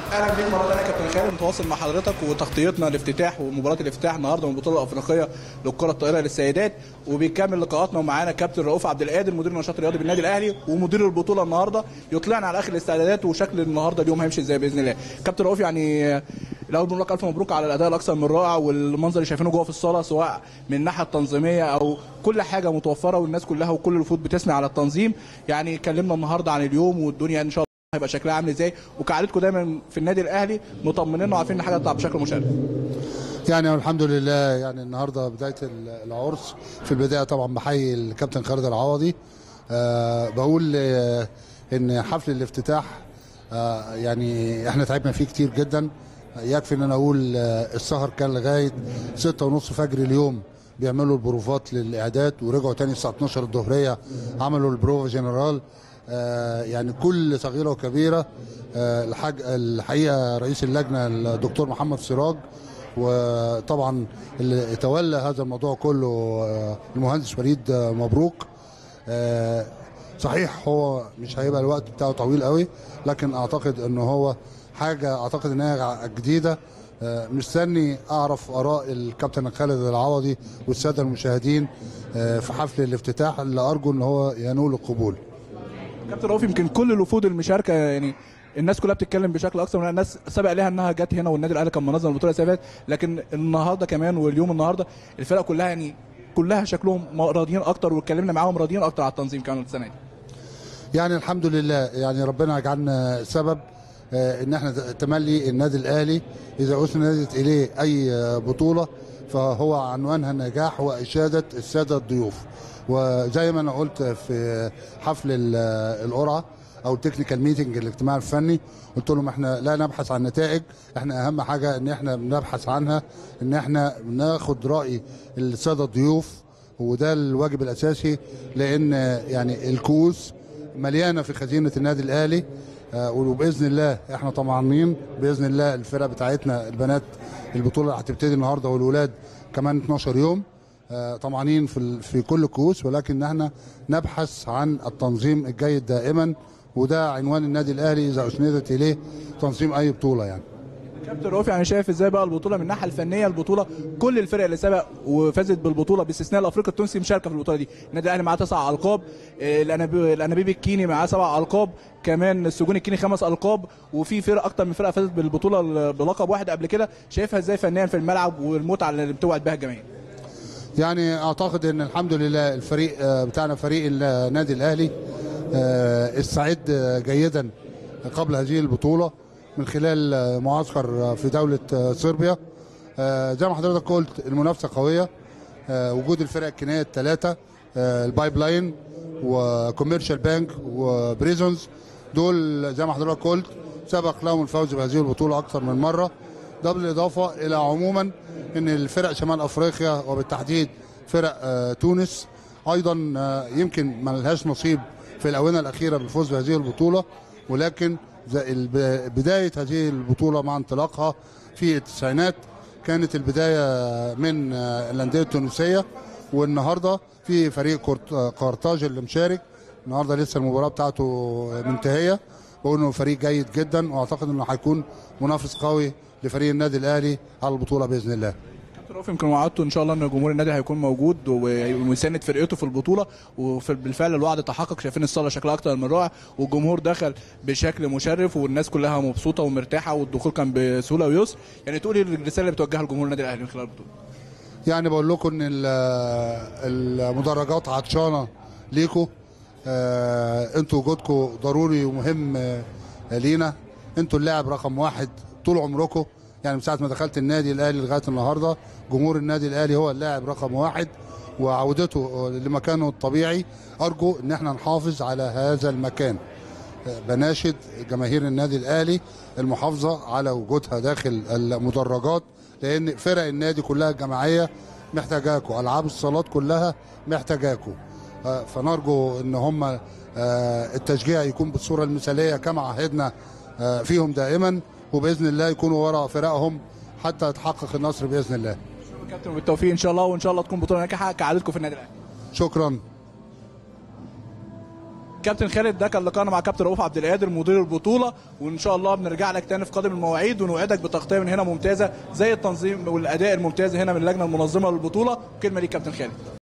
اهلا بيك مره ثانيه يا كابتن خالد متواصل مع حضرتك وتغطيتنا لافتتاح ومباراه الافتتاح النهارده من البطوله الافريقيه للكره الطائره للسيدات وبيكمل لقاءاتنا ومعانا كابتن رؤوف عبد القادر مدير النشاط الرياضي بالنادي الاهلي ومدير البطوله النهارده يطلعنا على اخر الاستعدادات وشكل النهارده اليوم هيمشي ازاي باذن الله كابتن رؤوف يعني الاول بنقول لك الف مبروك على الاداء الاكثر من رائع والمنظر اللي شايفينه جوه في الصاله سواء من الناحيه التنظيميه او كل حاجه متوفره والناس كلها وكل الوفود بتثني على التنظيم يعني اتكلمنا النهارده عن اليوم والدنيا ان شاء الله هيبقى شكلها عامل ازاي وكعادتكم دايما في النادي الاهلي مطمنين وعارفين ان حاجه تطلع بشكل مشرف يعني الحمد لله يعني النهارده بدايه العرس في البدايه طبعا بحيي الكابتن خالد العوضي أه بقول آه، ان حفل الافتتاح أه يعني احنا تعبنا فيه كتير جدا يكفي ان انا اقول آه، السهر كان لغايه ستة ونص فجر اليوم بيعملوا البروفات للاعداد ورجعوا تاني الساعه 12 الظهريه عملوا البروفا جنرال آه، يعني كل صغيره وكبيره آه، الحاج الحقيقه رئيس اللجنه الدكتور محمد سراج وطبعا اللي تولى هذا الموضوع كله آه، المهندس وليد آه، مبروك آه، صحيح هو مش هيبقى الوقت بتاعه طويل قوي لكن اعتقد ان هو حاجه اعتقد انها جديده آه، مستني اعرف اراء الكابتن خالد العوضي والساده المشاهدين آه، في حفل الافتتاح اللي ارجو ان هو ينول القبول كابتن رؤوف يمكن كل الوفود المشاركه يعني الناس كلها بتتكلم بشكل اكثر من الناس سبق لها انها جت هنا والنادي الاهلي كان منظم البطوله السنه اللي فاتت لكن النهارده كمان واليوم النهارده الفرق كلها يعني كلها شكلهم راضيين اكتر واتكلمنا معاهم راضيين اكتر على التنظيم كمان السنه دي يعني الحمد لله يعني ربنا يجعلنا سبب آه، ان احنا تملي النادي الاهلي اذا اسندت اليه اي آه، بطوله فهو عنوانها النجاح واشاده الساده الضيوف وزي ما انا قلت في حفل ال- القرعه او التكنيكال ميتنج الاجتماع الفني قلت لهم احنا لا نبحث عن نتائج احنا اهم حاجه ان احنا بنبحث عنها ان احنا ناخد راي الساده الضيوف وده الواجب الاساسي لان يعني الكؤوس مليانه في خزينه النادي الاهلي آه، وباذن الله احنا طمعانين باذن الله الفرقه بتاعتنا البنات البطوله هتبتدي النهارده والولاد كمان 12 يوم آه، طمعانين في ال- في كل الكؤوس ولكن احنا نبحث عن التنظيم الجيد دائما وده عنوان النادي الاهلي اذا اسندت اليه تنظيم اي بطوله يعني كابتن رؤوف يعني شايف ازاي بقى البطوله من الناحيه الفنيه البطوله كل الفرق اللي سبق وفازت بالبطوله باستثناء الافريقي التونسي مشاركه في البطوله دي النادي الاهلي معاه تسع القاب آه، الأنابيب- الانابيب الكيني معاه سبع القاب كمان السجون الكيني خمس القاب وفي فرق اكتر من فرقه فازت بالبطوله ال- بلقب واحد قبل كده شايفها ازاي فنيا في الملعب والمتعه اللي بتوعد بها الجماهير يعني اعتقد ان الحمد لله الفريق آه، بتاعنا فريق النادي الاهلي آه، استعد آه، جيدا قبل هذه البطوله من خلال آه، معسكر آه، في دوله آه، صربيا آه، زي ما حضرتك قلت المنافسه قويه آه، وجود الفرق الكينيه الثلاثه آه، البايب لاين وكوميرشال بانك وبريزونز دول زي ما حضرتك قلت سبق لهم الفوز بهذه البطوله اكثر من مره ده بالاضافه الى عموما ان الفرق شمال افريقيا وبالتحديد فرق آه، تونس ايضا آه، يمكن ما لهاش نصيب في الاونه الاخيره بالفوز بهذه البطوله ولكن زي الب- بدايه هذه البطوله مع انطلاقها في التسعينات كانت البدايه من آه، الانديه التونسيه والنهارده في فريق كورت- آه، قرطاج اللي مشارك النهارده لسه المباراه بتاعته منتهيه بقول انه فريق جيد جدا واعتقد انه هيكون منافس قوي لفريق النادي الاهلي على البطوله باذن الله كابتن رؤوف يمكن وعدته ان شاء الله ان جمهور النادي هيكون موجود ويساند فرقته في البطوله وبالفعل الوعد تحقق شايفين الصاله شكلها اكتر من رائع والجمهور دخل بشكل مشرف والناس كلها مبسوطه ومرتاحه والدخول كان بسهوله ويسر يعني تقولي الرساله اللي بتوجهها لجمهور النادي الاهلي من خلال البطوله يعني بقول لكم ان ال- المدرجات عطشانه ليكم آه، انتوا وجودكم ضروري ومهم آه، لينا انتوا اللاعب رقم واحد طول عمركم يعني من ساعه ما دخلت النادي الاهلي لغايه النهارده جمهور النادي الاهلي هو اللاعب رقم واحد وعودته لمكانه الطبيعي ارجو ان احنا نحافظ على هذا المكان بناشد جماهير النادي الاهلي المحافظه على وجودها داخل المدرجات لان فرق النادي كلها جماعيه محتاجاكم العاب الصالات كلها محتاجاكم آه، فنرجو ان هم آه، التشجيع يكون بالصوره المثاليه كما عهدنا آه، فيهم دائما وباذن الله يكونوا وراء فرقهم حتى يتحقق النصر باذن الله كابتن بالتوفيق ان شاء الله وان شاء الله تكون بطوله ناجحه كعادتكم في النادي الاهلي شكرا كابتن خالد ده كان لقاءنا مع كابتن رؤوف عبد القادر مدير البطوله وان شاء الله بنرجع لك تاني في قادم المواعيد ونوعدك بتغطيه من هنا ممتازه زي التنظيم والاداء الممتاز هنا من اللجنه المنظمه للبطوله كلمه ليك كابتن خالد